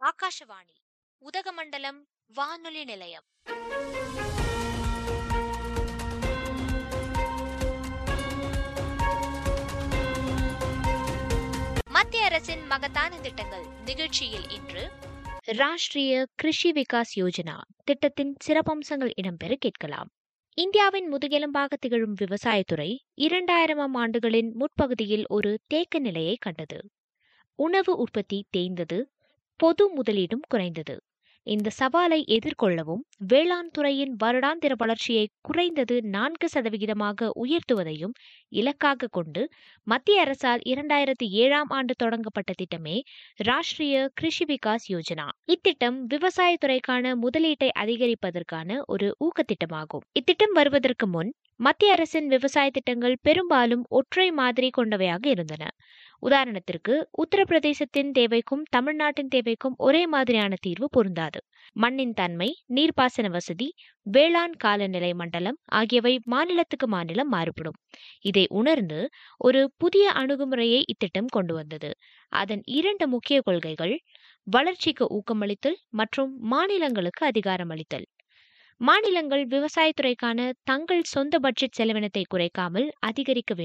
ஆகாஷவாணி உதகமண்டலம் வானொலி நிலையம் மத்திய அரசின் மகத்தான திட்டங்கள் நிகழ்ச்சியில் இன்று ராஷ்டிரிய கிருஷி விகாஸ் யோஜனா திட்டத்தின் சிறப்பம்சங்கள் இடம்பெற கேட்கலாம் இந்தியாவின் முதுகெலும்பாக திகழும் விவசாயத்துறை இரண்டாயிரமாம் ஆண்டுகளின் முற்பகுதியில் ஒரு தேக்க நிலையை கண்டது உணவு உற்பத்தி தேய்ந்தது பொது முதலீடும் குறைந்தது இந்த சவாலை எதிர்கொள்ளவும் வேளாண் துறையின் வருடாந்திர வளர்ச்சியை குறைந்தது நான்கு சதவிகிதமாக உயர்த்துவதையும் இலக்காக கொண்டு மத்திய அரசால் இரண்டாயிரத்தி ஏழாம் ஆண்டு தொடங்கப்பட்ட திட்டமே ராஷ்டிரிய கிருஷி விகாஸ் யோஜனா இத்திட்டம் விவசாயத்துறைக்கான முதலீட்டை அதிகரிப்பதற்கான ஒரு ஊக்கத்திட்டமாகும் இத்திட்டம் வருவதற்கு முன் மத்திய அரசின் விவசாய திட்டங்கள் பெரும்பாலும் ஒற்றை மாதிரி கொண்டவையாக இருந்தன உதாரணத்திற்கு உத்தரப்பிரதேசத்தின் தேவைக்கும் தமிழ்நாட்டின் தேவைக்கும் ஒரே மாதிரியான தீர்வு பொருந்தாது மண்ணின் தன்மை நீர்ப்பாசன வசதி வேளாண் காலநிலை மண்டலம் ஆகியவை மாநிலத்துக்கு மாநிலம் மாறுபடும் இதை உணர்ந்து ஒரு புதிய அணுகுமுறையை இத்திட்டம் கொண்டு வந்தது அதன் இரண்டு முக்கிய கொள்கைகள் வளர்ச்சிக்கு ஊக்கமளித்தல் மற்றும் மாநிலங்களுக்கு அதிகாரம் அளித்தல் மாநிலங்கள் விவசாயத்துறைக்கான தங்கள் சொந்த பட்ஜெட் செலவினத்தை குறைக்காமல் அதிகரிக்க வேண்டும்